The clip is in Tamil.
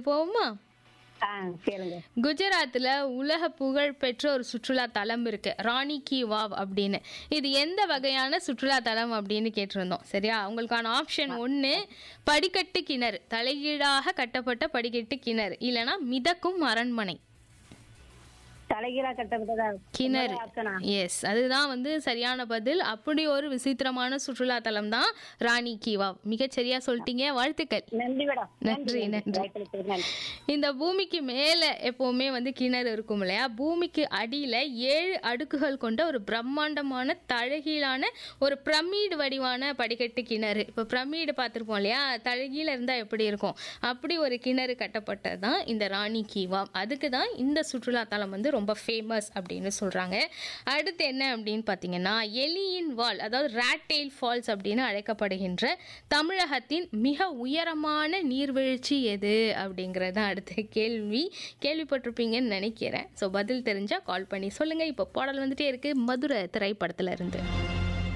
கேள்விக்கு போவோமா ஆ கேளுங்க குஜராத்தில் உலக புகழ் பெற்ற ஒரு சுற்றுலா தலம் இருக்கு ராணி கி வாவ் அப்படின்னு இது எந்த வகையான சுற்றுலா தலம் அப்படின்னு கேட்டிருந்தோம் சரியா உங்களுக்கான ஆப்ஷன் ஒன்று படிக்கட்டு கிணறு தலைகீழாக கட்டப்பட்ட படிக்கட்டு கிணறு இல்லைன்னா மிதக்கும் அரண்மனை தலைகீழா கட்டப்பட்டதா கிணறு ஆப்ஷனா எஸ் அதுதான் வந்து சரியான பதில் அப்படி ஒரு விசித்திரமான சுற்றுலா தலம் தான் ராணி கி வாவ் மிகச்சரியா சொல்லிட்டீங்க வாழ்த்துக்கள் நன்றி மேடம் நன்றி, நன்றி. வாய்ப்பளித்ததுக்கு நன்றி இந்த பூமிக்கு மேலே எப்போவுமே வந்து கிணறு இருக்கும் இல்லையா பூமிக்கு அடியில் ஏழு அடுக்குகள் கொண்ட ஒரு பிரம்மாண்டமான தழகீழான ஒரு பிரமிடு வடிவான படிக்கட்டு கிணறு இப்போ பிரமிடு பார்த்துருப்போம் இல்லையா தழகீழ இருந்தால் எப்படி இருக்கும் அப்படி ஒரு கிணறு கட்டப்பட்டது தான் இந்த ராணி கீவா அதுக்கு தான் இந்த சுற்றுலா தலம் வந்து ரொம்ப ஃபேமஸ் அப்படின்னு சொல்கிறாங்க அடுத்து என்ன அப்படின்னு பார்த்தீங்கன்னா எலியின் வால் அதாவது ரேட்டெயில் ஃபால்ஸ் அப்படின்னு அழைக்கப்படுகின்ற தமிழகத்தின் மிக உயரமான நீர்வீழ்ச்சி எது அப்படிங்கிறது தான் அடுத்த கேள்வி கேள்விப்பட்டிருப்பீங்கன்னு நினைக்கிறேன் ஸோ பதில் தெரிஞ்சால் கால் பண்ணி சொல்லுங்கள் இப்போ பாடல் வந்துட்டே இருக்குது மதுரை திரைப்படத்துல இருந்து